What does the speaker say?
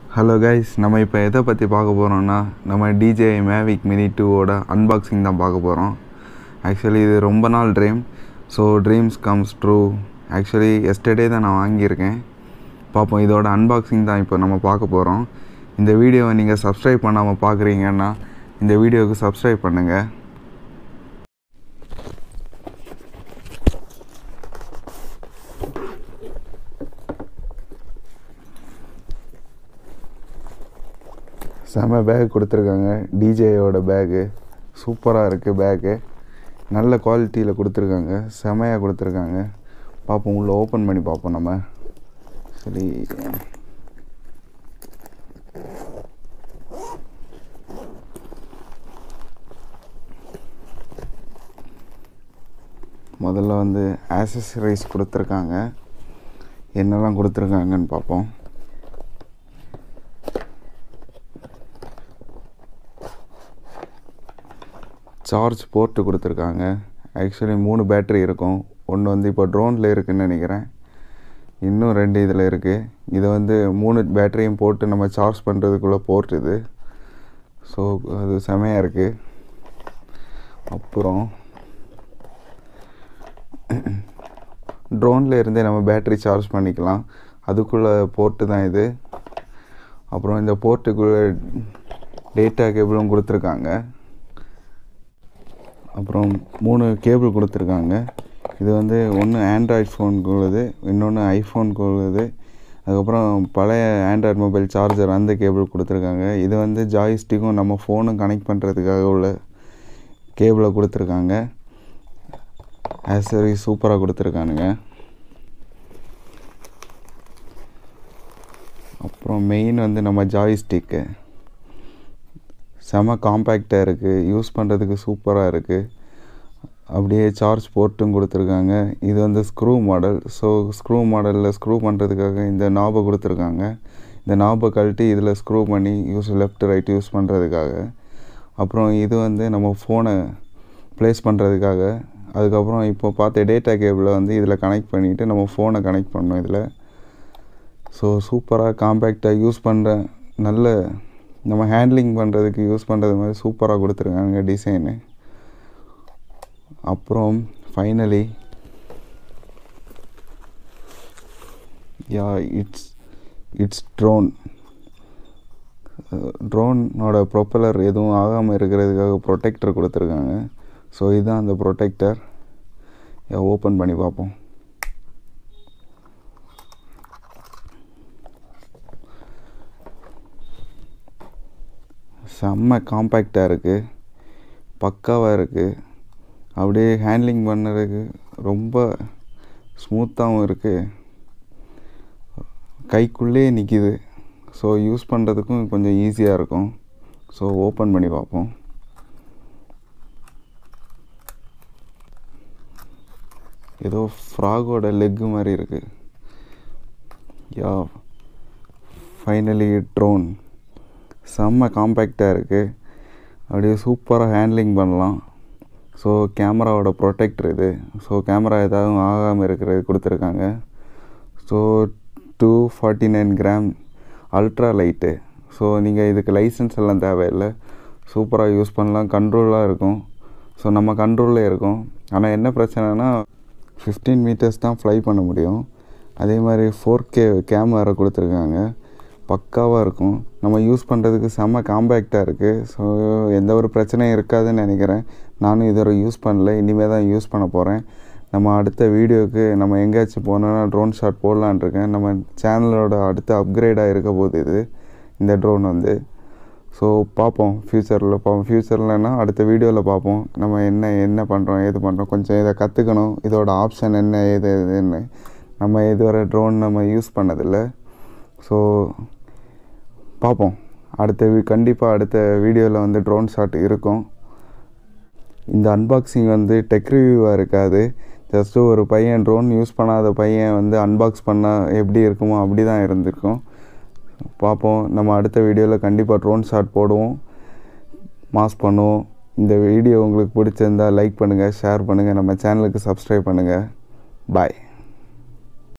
hello guys நம்ம இப்போ எதை பற்றி பார்க்க போகிறோம்னா நம்ம டிஜே மேவிக் மினி டூவோட அன்பாக்சிங் தான் பார்க்க போகிறோம் ஆக்சுவலி இது ரொம்ப நாள் dream so dreams comes true actually yesterday தான் நான் வாங்கியிருக்கேன் பார்ப்போம் இதோட அன்பாக்சிங் தான் இப்போ நம்ம பார்க்க போகிறோம் இந்த வீடியோவை நீங்கள் சப்ஸ்கிரைப் பண்ணாமல் பார்க்குறீங்கன்னா இந்த வீடியோவுக்கு சப்ஸ்கிரைப் பண்ணுங்கள் செம பேக் கொடுத்துருக்காங்க டிஜேயோட பேகு சூப்பராக இருக்குது பேக்கு நல்ல குவாலிட்டியில் கொடுத்துருக்காங்க செமையாக கொடுத்துருக்காங்க பார்ப்போம் உள்ளே ஓப்பன் பண்ணி பார்ப்போம் நம்ம சரி முதல்ல வந்து ஆக்சசரிஸ் கொடுத்துருக்காங்க என்னெல்லாம் கொடுத்துருக்காங்கன்னு பார்ப்போம் சார்ஜ் போர்ட்டு கொடுத்துருக்காங்க ஆக்சுவலி மூணு பேட்ரி இருக்கும் ஒன்று வந்து இப்போ ட்ரோனில் இருக்குதுன்னு நினைக்கிறேன் இன்னும் ரெண்டு இதில் இருக்குது இதை வந்து மூணு பேட்டரியும் போட்டு நம்ம சார்ஜ் பண்ணுறதுக்குள்ளே போர்ட் இது ஸோ அது செமையாக இருக்குது அப்புறம் ட்ரோனில் இருந்தே நம்ம பேட்டரி சார்ஜ் பண்ணிக்கலாம் அதுக்குள்ளே போர்ட்டு தான் இது அப்புறம் இந்த போர்ட்டுக்குள்ளே டேட்டா கேபிளும் கொடுத்துருக்காங்க அப்புறம் மூணு கேபிள் கொடுத்துருக்காங்க இது வந்து ஒன்று ஆண்ட்ராய்ட் ஃபோனுக்கு உள்ளது இன்னொன்று ஐஃபோனுக்கு உள்ளது அதுக்கப்புறம் பழைய ஆண்ட்ராய்ட் மொபைல் சார்ஜர் அந்த கேபிள் கொடுத்துருக்காங்க இது வந்து ஜாய்ஸ்டிக்கும் நம்ம ஃபோனும் கனெக்ட் பண்ணுறதுக்காக உள்ள கேபிளை கொடுத்துருக்காங்க ஆக்சரி சூப்பராக கொடுத்துருக்கானுங்க அப்புறம் மெயின் வந்து நம்ம ஜாய்ஸ்டிக்கு செம காம்பேக்டாக இருக்குது யூஸ் பண்ணுறதுக்கு சூப்பராக இருக்குது அப்படியே சார்ஜ் போர்ட்டும் கொடுத்துருக்காங்க இது வந்து ஸ்க்ரூ மாடல் ஸோ ஸ்க்ரூ மாடலில் ஸ்க்ரூ பண்ணுறதுக்காக இந்த நாபை கொடுத்துருக்காங்க இந்த நாபை கழட்டி இதில் ஸ்க்ரூ பண்ணி யூஸ் லெஃப்ட் ரைட் யூஸ் பண்ணுறதுக்காக அப்புறம் இது வந்து நம்ம ஃபோனை ப்ளேஸ் பண்ணுறதுக்காக அதுக்கப்புறம் இப்போ பார்த்த டேட்டா கேபிளை வந்து இதில் கனெக்ட் பண்ணிவிட்டு நம்ம ஃபோனை கனெக்ட் பண்ணோம் இதில் ஸோ சூப்பராக காம்பேக்டாக யூஸ் பண்ணுற நல்ல நம்ம ஹேண்ட்லிங் பண்ணுறதுக்கு யூஸ் பண்ணுறது மாதிரி சூப்பராக கொடுத்துருக்காங்க டிசைனு அப்புறம் finally yeah it's it's drone ட்ரோனோட ப்ரொப்பலர் எதுவும் ஆகாமல் இருக்கிறதுக்காக ப்ரொடெக்டர் கொடுத்துருக்காங்க ஸோ இதுதான் அந்த ப்ரொடெக்டர் ஓப்பன் பண்ணி பார்ப்போம் செம்ம காம்பேக்டாக இருக்குது பக்காவாக இருக்குது அப்படியே ஹேண்ட்லிங் பண்ணுறதுக்கு ரொம்ப ஸ்மூத்தாகவும் இருக்குது கைக்குள்ளே நிற்கிது ஸோ யூஸ் பண்ணுறதுக்கும் கொஞ்சம் ஈஸியாக இருக்கும் ஸோ ஓப்பன் பண்ணி பார்ப்போம் ஏதோ ஃப்ராகோட லெக்கு மாதிரி இருக்குது யா ஃபைனலி ட்ரோன் செம்ம காம்பேக்டாக இருக்குது அப்படியே சூப்பராக ஹேண்ட்லிங் பண்ணலாம் ஸோ கேமராவோட ப்ரொடெக்டர் இது ஸோ கேமரா ஏதாவது ஆகாமல் இருக்கிறது கொடுத்துருக்காங்க so two forty nine gram ultra light so நீங்கள் இதுக்கு லைசன்ஸ் எல்லாம் தேவையில்லை சூப்பராக யூஸ் பண்ணலாம் கண்ட்ரோலாக இருக்கும் ஸோ நம்ம கண்ட்ரோலில் இருக்கும் ஆனால் என்ன பிரச்சனைனா ஃபிஃப்டீன் மீட்டர்ஸ் தான் ஃப்ளை பண்ண முடியும் அதே மாதிரி ஃபோர் கே கேமரா கொடுத்துருக்காங்க பக்காவாக இருக்கும் நம்ம யூஸ் பண்ணுறதுக்கு செம்ம காம்பேக்டாக இருக்குது ஸோ எந்த ஒரு பிரச்சனையும் இருக்காதுன்னு நினைக்கிறேன் நானும் இதுவரை யூஸ் பண்ணல இனிமேல் தான் யூஸ் பண்ண போகிறேன் நம்ம அடுத்த வீடியோவுக்கு நம்ம எங்கேயாச்சும் போனோன்னா ட்ரோன் ஷாட் போடலான் இருக்கேன் நம்ம சேனலோட அடுத்த அப்கிரேடாக இருக்க போகுது இது இந்த ட்ரோன் வந்து ஸோ பார்ப்போம் ஃப்யூச்சரில் பார்ப்போம் ஃப்யூச்சர்லன்னா அடுத்த வீடியோவில் பார்ப்போம் நம்ம என்ன என்ன பண்ணுறோம் ஏது பண்ணுறோம் கொஞ்சம் இதை கற்றுக்கணும் இதோட ஆப்ஷன் என்ன ஏது எதுன்னு நம்ம இதுவரை ட்ரோன் நம்ம யூஸ் பண்ணதில்லை ஸோ பார்ப்போம் அடுத்த வீ கண்டிப்பாக அடுத்த வீடியோவில் வந்து ட்ரோன் ஷாட் இருக்கும் இந்த அன்பாக்சிங் வந்து டெக் ரிவ்யூவாக இருக்காது ஜஸ்ட்டு ஒரு பையன் ட்ரோன் யூஸ் பண்ணாத பையன் வந்து அன்பாக்ஸ் பண்ணால் எப்படி இருக்குமோ அப்படி தான் இருந்திருக்கும் பார்ப்போம் நம்ம அடுத்த வீடியோவில் கண்டிப்பாக ட்ரோன் ஷாட் போடுவோம் மாஸ் பண்ணுவோம் இந்த வீடியோ உங்களுக்கு பிடிச்சிருந்தா லைக் பண்ணுங்கள் ஷேர் பண்ணுங்கள் நம்ம சேனலுக்கு சப்ஸ்கிரைப் பண்ணுங்கள் பாய்